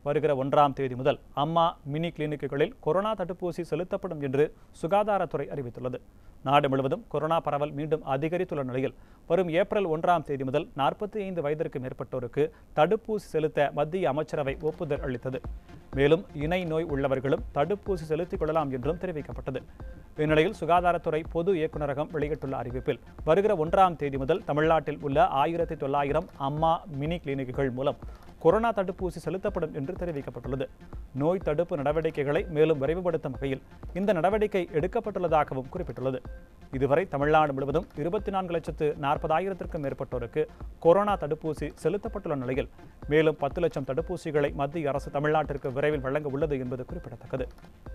வருகிற ஒன்றாம் தேதி முதல் அம்மா மினி கிளினிக்குகளில் கொரோனா தடுப்பூசி செலுத்தப்படும் என்று சுகாதாரத்துறை அறிவித்துள்ளது நாடு முழுவதும் கொரோனா பரவல் மீண்டும் அதிகரித்துள்ள நிலையில் வரும் ஏப்ரல் ஒன்றாம் தேதி முதல் நாற்பத்தி ஐந்து வயதிற்கு மேற்பட்டோருக்கு தடுப்பூசி செலுத்த மத்திய அமைச்சரவை ஒப்புதல் அளித்தது மேலும் இணை நோய் உள்ளவர்களும் தடுப்பூசி செலுத்திக் கொள்ளலாம் என்றும் தெரிவிக்கப்பட்டது இந்நிலையில் சுகாதாரத்துறை பொது இயக்குநரகம் வெளியிட்டுள்ள அறிவிப்பில் வருகிற ஒன்றாம் தேதி முதல் தமிழ்நாட்டில் உள்ள ஆயிரத்தி தொள்ளாயிரம் அம்மா மினி கிளினிக்குகள் மூலம் கொரோனா தடுப்பூசி செலுத்தப்படும் என்று தெரிவிக்கப்பட்டுள்ளது நோய் தடுப்பு நடவடிக்கைகளை மேலும் விரைவுபடுத்தும் வகையில் இந்த நடவடிக்கை எடுக்கப்பட்டுள்ளதாகவும் குறிப்பிட்டுள்ளது இதுவரை தமிழ்நாடு முழுவதும் இருபத்தி நான்கு லட்சத்து நாற்பதாயிரத்திற்கும் மேற்பட்டோருக்கு கொரோனா தடுப்பூசி செலுத்தப்பட்டுள்ள நிலையில் மேலும் பத்து லட்சம் தடுப்பூசிகளை மத்திய அரசு தமிழ்நாட்டிற்கு விரைவில் வழங்க உள்ளது என்பது குறிப்பிடத்தக்கது